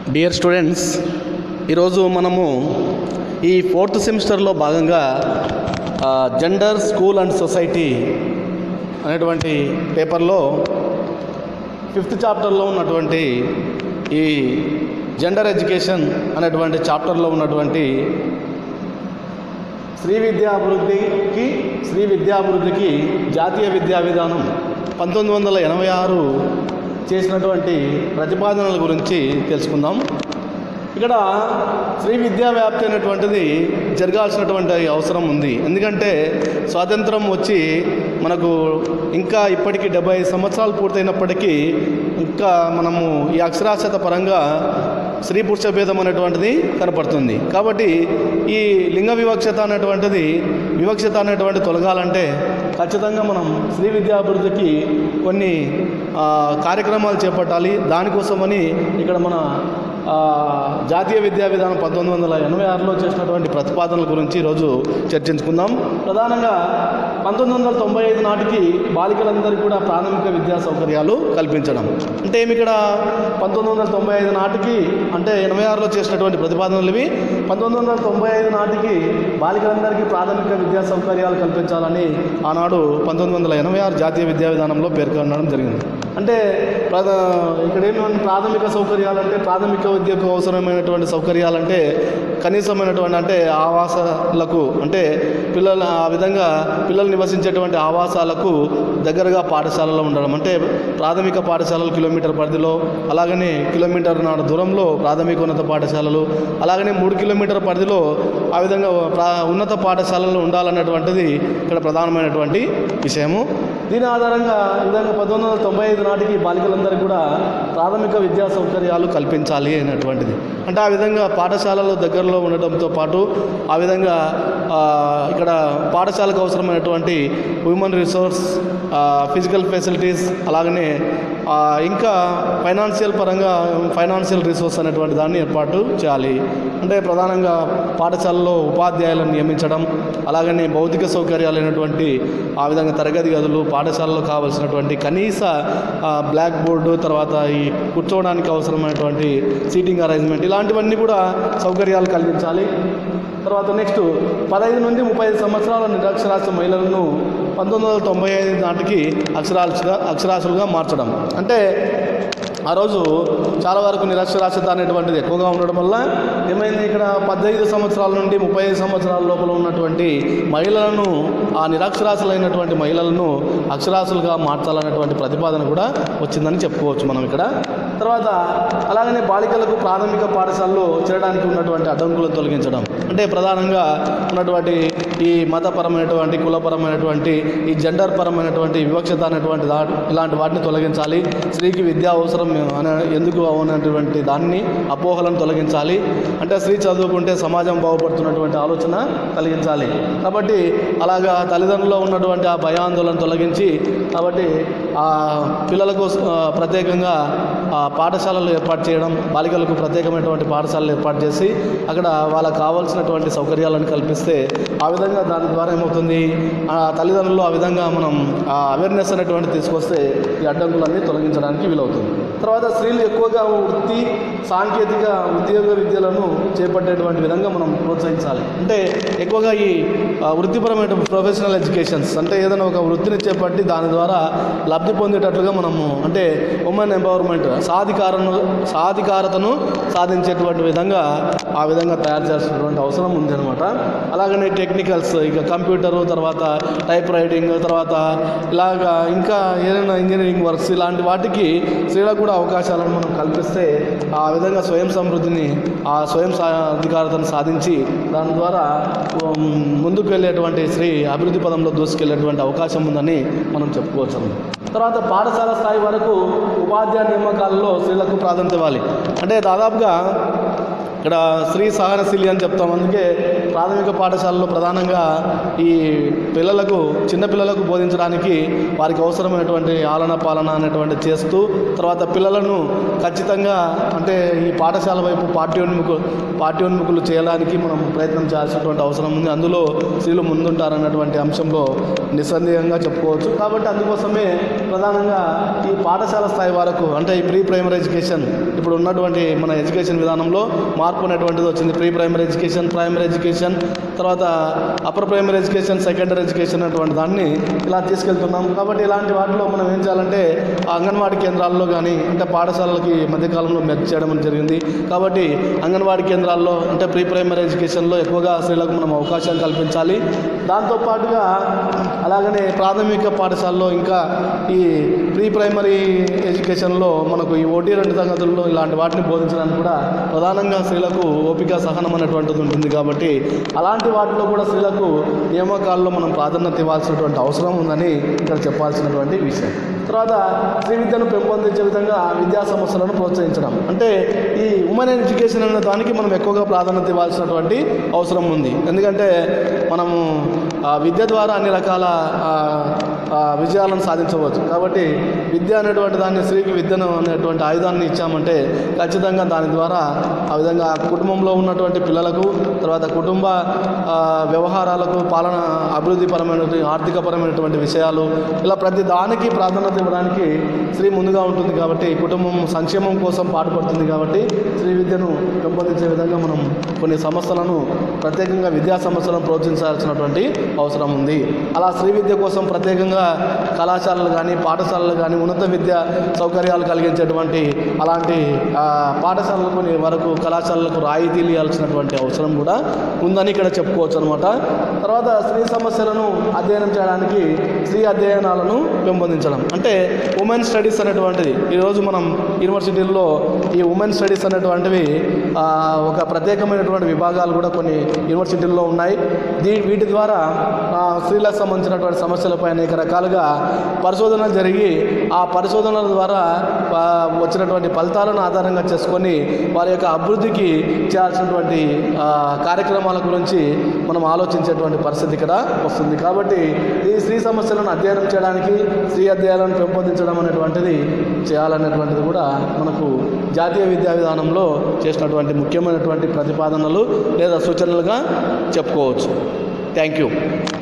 dear students ఈరోజు మనము ఈ ఫోర్త్ సెమిస్టర్లో భాగంగా జెండర్ స్కూల్ అండ్ సొసైటీ అనేటువంటి పేపర్లో ఫిఫ్త్ చాప్టర్లో ఉన్నటువంటి ఈ జెండర్ ఎడ్యుకేషన్ అనేటువంటి చాప్టర్లో ఉన్నటువంటి శ్రీ విద్యాభివృద్ధికి శ్రీ విద్యాభివృద్ధికి జాతీయ విద్యా విధానం పంతొమ్మిది వందల ఎనభై ఆరు చేసినటువంటి ప్రతిపాదనల గురించి తెలుసుకుందాం ఇక్కడ శ్రీ విద్యా వ్యాప్తి అనేటువంటిది జరగాల్సినటువంటి అవసరం ఉంది ఎందుకంటే స్వాతంత్రం వచ్చి మనకు ఇంకా ఇప్పటికీ డెబ్బై సంవత్సరాలు పూర్తయినప్పటికీ ఇంకా మనము ఈ అక్షరాస్యత పరంగా స్త్రీ పురుష భేదం అనేటువంటిది కనపడుతుంది కాబట్టి ఈ లింగ వివక్షత అనేటువంటిది వివక్షత అనేటువంటి తొలగాలంటే ఖచ్చితంగా మనం స్త్రీ విద్యాభివృద్ధికి కొన్ని ఆ, కార్యక్రమాలు చేపట్టాలి దానికోసమని ఇక్కడ మన ఆ, జాతీయ విద్యా విధానం పంతొమ్మిది వందల ఎనభై ఆరులో చేసినటువంటి ప్రతిపాదనల గురించి ఈరోజు చర్చించుకుందాం ప్రధానంగా పంతొమ్మిది వందల తొంభై ఐదు నాటికి బాలికలందరికీ కూడా ప్రాథమిక విద్యా సౌకర్యాలు కల్పించడం అంటే ఏమి ఇక్కడ పంతొమ్మిది వందల తొంభై ఐదు నాటికి అంటే ఎనభై ఆరులో చేసినటువంటి ప్రతిపాదనలు ఇవి పంతొమ్మిది వందల తొంభై ఐదు నాటికి బాలికలందరికీ ప్రాథమిక విద్యా సౌకర్యాలు కల్పించాలని ఆనాడు పంతొమ్మిది వందల ఎనభై ఆరు జాతీయ విద్యా విధానంలో పేర్కొనడం జరిగింది అంటే ప్రధా ఇక్కడ ఏమి ప్రాథమిక సౌకర్యాలు అంటే ప్రాథమిక విద్యకు అవసరమైనటువంటి సౌకర్యాలంటే కనీసమైనటువంటి అంటే ఆవాసాలకు అంటే పిల్లల ఆ విధంగా పిల్లలు నివసించేటువంటి ఆవాసాలకు దగ్గరగా పాఠశాలలో ఉండడం అంటే ప్రాథమిక పాఠశాలలు కిలోమీటర్ పరిధిలో అలాగనే కిలోమీటర్ నాడు దూరంలో ప్రాథమికోన్నత పాఠశాలలు అలాగనే మూడు కిలోమీటర్ పరిధిలో ఆ విధంగా ప్రా ఉన్నత పాఠశాలలు ఉండాలన్నటువంటిది ఇక్కడ ప్రధానమైనటువంటి విషయము దీని ఆధారంగా ఈ విధంగా పంతొమ్మిది వందల తొంభై ఐదు నాటికి బాలికలందరికీ కూడా ప్రాథమిక విద్యా సౌకర్యాలు కల్పించాలి అనేటువంటిది అంటే ఆ విధంగా పాఠశాలలు దగ్గరలో ఉండటంతో పాటు ఆ విధంగా ఆ, ఇక్కడ పాఠశాలకు అవసరమైనటువంటి హ్యూమన్ రిసోర్స్ ఫిజికల్ ఫెసిలిటీస్ అలాగనే ఆ, ఇంకా ఫైనాన్షియల్ పరంగా ఫైనాన్షియల్ రిసోర్స్ అనేటువంటి దాన్ని ఏర్పాటు చేయాలి అంటే ప్రధానంగా పాఠశాలలో ఉపాధ్యాయులను నియమించడం అలాగనే భౌతిక సౌకర్యాలైనటువంటి ఆ విధంగా తరగతి గదులు పాఠశాలలో కావాల్సినటువంటి కనీస ఆ, బ్లాక్ బోర్డు తర్వాత ఈ కూర్చోవడానికి అవసరమైనటువంటి సీటింగ్ అరేంజ్మెంట్ ఇలాంటివన్నీ కూడా సౌకర్యాలు కల్పించాలి తర్వాత నెక్స్ట్ పదహైదు నుండి ముప్పై ఐదు సంవత్సరాల నిరక్షరాస్య మహిళలను పంతొమ్మిది వందల తొంభై ఐదు నాటికి అక్షరాస్యులుగా అక్షరాస్యులుగా మార్చడం అంటే ఆ రోజు చాలా వరకు నిరక్షరాస్యత అనేటువంటిది ఎక్కువగా ఉండడం వల్ల ఏమైంది ఇక్కడ పద్దెనిమిది సంవత్సరాల నుండి ముప్పై ఐదు సంవత్సరాల లోపల ఉన్నటువంటి మహిళలను ఆ నిరక్షరాస్యులైనటువంటి మహిళలను అక్షరాస్యులుగా మార్చాలనేటువంటి ప్రతిపాదన కూడా వచ్చిందని చెప్పుకోవచ్చు మనం ఇక్కడ తర్వాత అలాగనే బాలికలకు ప్రాథమిక పాఠశాలలో చేరడానికి ఉన్నటువంటి అడ్డంకులను తొలగించడం అంటే ప్రధానంగా ఉన్నటువంటి ఈ మతపరమైనటువంటి కులపరమైనటువంటి ఈ జెండర్ పరమైనటువంటి వివక్షత అనేటువంటి దా ఇలాంటి వాటిని తొలగించాలి స్త్రీకి విద్య అవసరం అనే ఎందుకు అనేటువంటి దాన్ని అపోహలను తొలగించాలి అంటే స్త్రీ చదువుకుంటే సమాజం బాగుపడుతున్నటువంటి ఆలోచన కలిగించాలి కాబట్టి అలాగా తల్లిదండ్రుల్లో ఉన్నటువంటి ఆ భయాందోళన తొలగించి కాబట్టి ఆ పిల్లలకు ఆ, ప్రత్యేకంగా ఆ, పాఠశాలలు ఏర్పాటు చేయడం బాలికలకు ప్రత్యేకమైనటువంటి పాఠశాలలు ఏర్పాటు చేసి అక్కడ వాళ్ళకు కావాల్సినటువంటి సౌకర్యాలను కల్పిస్తే ఆ విధంగా దాని ద్వారా ఏమవుతుంది ఆ తల్లిదండ్రులు ఆ విధంగా మనం ఆ అవేర్నెస్ అనేటువంటి తీసుకొస్తే ఈ అడ్డంకులన్నీ తొలగించడానికి వీలవుతుంది తర్వాత స్త్రీలు ఎక్కువగా వృత్తి సాంకేతిక ఉద్యోగ విద్యలను చేపట్టేటువంటి విధంగా మనం ప్రోత్సహించాలి అంటే ఎక్కువగా ఈ ఆ, వృత్తిపరమైన ప్రొఫెషనల్ ఎడ్యుకేషన్స్ అంటే ఏదైనా ఒక వృత్తిని చేపట్టి దాని ద్వారా లబ్ధి పొందేటట్లుగా మనము అంటే ఉమెన్ ఎంపవర్మెంట్ సాధికారను సాధికారతను సాధించేటువంటి విధంగా ఆ విధంగా తయారు చేయాల్సినటువంటి అవసరం ఉంది అనమాట అలాగనే టెక్నికల్స్ ఇక కంప్యూటరు తర్వాత టైప్ రైటింగ్ తర్వాత ఇలాగా ఇంకా ఏదైనా ఇంజనీరింగ్ వర్క్స్ ఇలాంటి వాటికి స్త్రీలకు కూడా అవకాశాలను మనం కల్పిస్తే ఆ విధంగా స్వయం సమృద్ధిని ఆ స్వయం సా అధికారతను సాధించి దాని ద్వారా ఉమ్, ముందుకు వెళ్ళేటువంటి స్త్రీ అభివృద్ధి పదంలో దూసుకెళ్ళేటువంటి అవకాశం ఉందని మనం చెప్పుకోవచ్చు తర్వాత పాఠశాల స్థాయి వరకు ఉపాధ్యాయ నియామకాలలో స్త్రీలకు ప్రాధాన్యత ఇవ్వాలి అంటే దాదాపుగా ఇక్కడ స్త్రీ సహనశీలి అని చెప్తాం అందుకే ప్రాథమిక పాఠశాలలో ప్రధానంగా ఈ పిల్లలకు చిన్నపిల్లలకు బోధించడానికి వారికి అవసరమైనటువంటి ఆలన పాలన అనేటువంటి చేస్తూ తర్వాత పిల్లలను ఖచ్చితంగా అంటే ఈ పాఠశాల వైపు పాఠ్యోన్ముఖు పాఠ్యోన్ముఖులు చేయడానికి మనం ప్రయత్నం చేయాల్సినటువంటి అవసరం ఉంది అందులో స్త్రీలు ముందుంటారన్నటువంటి అంశంలో నిస్సందేహంగా చెప్పుకోవచ్చు కాబట్టి అందుకోసమే ప్రధానంగా ఈ పాఠశాల స్థాయి వరకు అంటే ఈ ప్రీ ప్రైమరీ ఎడ్యుకేషన్ ఇప్పుడు ఉన్నటువంటి మన ఎడ్యుకేషన్ విధానంలో మార్పు అనేటువంటిది వచ్చింది pre primary education primary education తర్వాత upper primary education secondary education అటువంటి దాన్ని ఇలా తీసుకెళ్తున్నాం కాబట్టి ఇలాంటి వాటిలో మనం ఏం చేయాలంటే ఆ అంగన్వాడీ కేంద్రాల్లో కానీ అంటే పాఠశాలలకి మధ్యకాలంలో మెర్జ్ చేయడం జరిగింది కాబట్టి అంగన్వాడీ కేంద్రాల్లో అంటే ప్రీ ప్రైమరీ ఎడ్యుకేషన్లో ఎక్కువగా స్త్రీలకు మనం అవకాశం కల్పించాలి దాంతోపాటుగా అలాగనే ప్రాథమిక పాఠశాలలో ఇంకా ఈ ప్రీ ప్రైమరీ ఎడ్యుకేషన్లో మనకు ఈ ఓటీ రెండు తరగతుల్లో ఇలాంటి వాటిని బోధించడానికి కూడా ప్రధానంగా స్త్రీలకు ఓపిక సహనం అనేటువంటిది ఉంటుంది కాబట్టి అలాంటి వాటిలో కూడా స్త్రీలకు నియామకాల్లో మనం ప్రాధాన్యత ఇవ్వాల్సినటువంటి అవసరం ఉందని ఇక్కడ చెప్పాల్సినటువంటి విషయం తర్వాత స్త్రీ విద్యను పెంపొందించే విధంగా విద్యా సంస్థలను ప్రోత్సహించడం అంటే ఈ ఉమెన్ ఎడ్యుకేషన్ అనే దానికి మనం ఎక్కువగా ప్రాధాన్యత ఇవ్వాల్సినటువంటి అవసరం ఉంది ఎందుకంటే మనము ఆ, విద్య ద్వారా అన్ని రకాల ఆ, ఆ, విజయాలను సాధించవచ్చు కాబట్టి విద్య అనేటువంటి దాన్ని స్త్రీకి విద్యను అనేటువంటి ఆయుధాన్ని ఇచ్చామంటే ఖచ్చితంగా దాని ద్వారా ఆ విధంగా కుటుంబంలో ఉన్నటువంటి పిల్లలకు తర్వాత కుటుంబ ఆ, వ్యవహారాలకు పాలన అభివృద్ధిపరమైనటువంటి ఆర్థికపరమైనటువంటి విషయాలు ఇలా ప్రతి దానికి ప్రాధాన్యత ఇవ్వడానికి స్త్రీ ముందుగా ఉంటుంది కాబట్టి కుటుంబం సంక్షేమం కోసం పాటుపడుతుంది కాబట్టి స్త్రీ విద్యను పెంపొందించే విధంగా మనం కొన్ని సంస్థలను ప్రత్యేకంగా విద్యా సంస్థలను ప్రోత్సహించాల్సినటువంటి అవసరం ఉంది అలా స్త్రీ విద్య కోసం ప్రత్యేకంగా కళాశాలలు కానీ పాఠశాలలు కానీ ఉన్నత విద్య సౌకర్యాలు కలిగించేటువంటి అలాంటి ఆ, పాఠశాలలకు కొన్ని వరకు కళాశాలలకు రాయితీలు ఇవ్వాల్సినటువంటి అవసరం కూడా ఉందని ఇక్కడ చెప్పుకోవచ్చు అనమాట తర్వాత స్త్రీ సమస్యలను అధ్యయనం చేయడానికి స్త్రీ అధ్యయనాలను పెంపొందించడం అంటే ఉమెన్ స్టడీస్ అనేటువంటిది ఈరోజు మనం యూనివర్సిటీల్లో ఈ ఉమెన్ స్టడీస్ అనేటువంటివి ఆ, ఒక ప్రత్యేకమైనటువంటి విభాగాలు కూడా కొన్ని యూనివర్సిటీల్లో ఉన్నాయి దీ వీటి ద్వారా ఆ, స్త్రీలకు సంబంధించినటువంటి సమస్యలపై అనేక రకాలుగా పరిశోధనలు జరిగి ఆ పరిశోధనల ద్వారా ఆ, వచ్చినటువంటి ఫలితాలను ఆధారంగా చేసుకొని వారి యొక్క అభివృద్ధికి చేయాల్సినటువంటి ఆ, కార్యక్రమాల గురించి మనం ఆలోచించేటువంటి పరిస్థితి ఇక్కడ వస్తుంది కాబట్టి ఈ స్త్రీ సమస్యలను అధ్యయనం చేయడానికి స్త్రీ అధ్యయనాలను పెంపొందించడం అనేటువంటిది చేయాలనేటువంటిది కూడా మనకు జాతీయ విద్యా విధానంలో చేసినటువంటి ముఖ్యమైనటువంటి ప్రతిపాదనలు లేదా సూచనలుగా చెప్పుకోవచ్చు థ్యాంక్ యూ